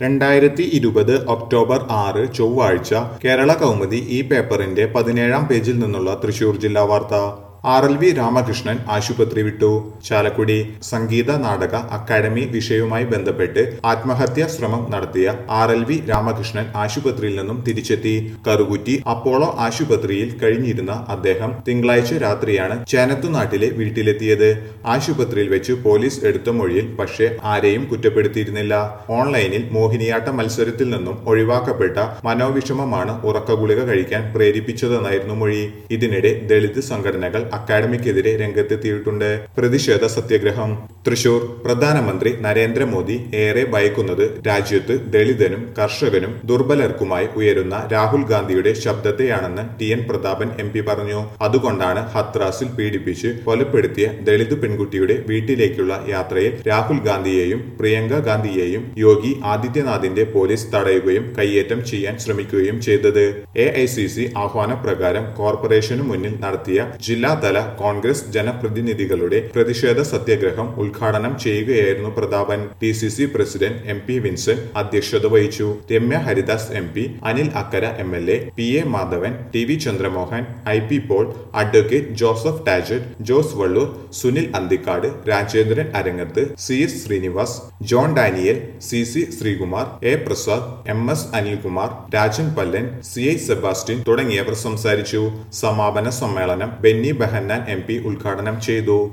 രണ്ടായിരത്തി ഇരുപത് ഒക്ടോബർ ആറ് ചൊവ്വാഴ്ച കേരള കൗമുദി ഈ പേപ്പറിന്റെ പതിനേഴാം പേജിൽ നിന്നുള്ള തൃശൂർ ജില്ലാ വാർത്ത ആർ എൽ വി രാമകൃഷ്ണൻ ആശുപത്രി വിട്ടു ചാലക്കുടി സംഗീത നാടക അക്കാദമി വിഷയവുമായി ബന്ധപ്പെട്ട് ആത്മഹത്യാ ശ്രമം നടത്തിയ ആർ എൽ വി രാമകൃഷ്ണൻ ആശുപത്രിയിൽ നിന്നും തിരിച്ചെത്തി കറുകുറ്റി അപ്പോളോ ആശുപത്രിയിൽ കഴിഞ്ഞിരുന്ന അദ്ദേഹം തിങ്കളാഴ്ച രാത്രിയാണ് ചേനത്തുനാട്ടിലെ വീട്ടിലെത്തിയത് ആശുപത്രിയിൽ വെച്ച് പോലീസ് എടുത്ത മൊഴിയിൽ പക്ഷേ ആരെയും കുറ്റപ്പെടുത്തിയിരുന്നില്ല ഓൺലൈനിൽ മോഹിനിയാട്ട മത്സരത്തിൽ നിന്നും ഒഴിവാക്കപ്പെട്ട മനോവിഷമമാണ് ഉറക്കഗുളിക കഴിക്കാൻ പ്രേരിപ്പിച്ചതെന്നായിരുന്നു മൊഴി ഇതിനിടെ ദളിത് സംഘടനകൾ അക്കാദമിക്കെതിരെ രംഗത്തെത്തിയിട്ടുണ്ട് പ്രതിഷേധ സത്യാഗ്രഹം തൃശൂർ പ്രധാനമന്ത്രി നരേന്ദ്രമോദി ഏറെ ഭയക്കുന്നത് രാജ്യത്ത് ദളിതനും കർഷകനും ദുർബലർക്കുമായി ഉയരുന്ന രാഹുൽ ഗാന്ധിയുടെ ശബ്ദത്തെയാണെന്ന് T N Prathapan M P പറഞ്ഞു അതുകൊണ്ടാണ് ഹത്രാസിൽ പീഡിപ്പിച്ച് കൊലപ്പെടുത്തിയ ദളിത് പെൺകുട്ടിയുടെ വീട്ടിലേക്കുള്ള യാത്രയിൽ രാഹുൽ ഗാന്ധിയെയും പ്രിയങ്ക ഗാന്ധിയെയും യോഗി ആദിത്യനാഥിന്റെ പോലീസ് തടയുകയും കയ്യേറ്റം ചെയ്യാൻ ശ്രമിക്കുകയും ചെയ്തത് എ ഐ സി സി ആഹ്വാനപ്രകാരം കോർപ്പറേഷനു മുന്നിൽ നടത്തിയ ജില്ലാതല കോൺഗ്രസ് ജനപ്രതിനിധികളുടെ പ്രതിഷേധ സത്യാഗ്രഹം ഉദ്ഘാടനം ചെയ്യുകയായിരുന്നു Prathapan D C C president M P Vincent അധ്യക്ഷത വഹിച്ചു Ramya Haridas M P Anil Akkara M L A P A Madhavan T V Chandramohan I P Paul advocate Joseph Tajet Jose Vallur Sunil Anthikad Rajendran Arangath C S Srinivas John Daniel C C Sreekumar A Prasad M S Anilkumar Rajan Pallan C I Sebastian തുടങ്ങിയവർ സംസാരിച്ചു സമാപന സമ്മേളനം ബെന്നി ബെഹന്നാൻ എം പി ഉദ്ഘാടനം ചെയ്തു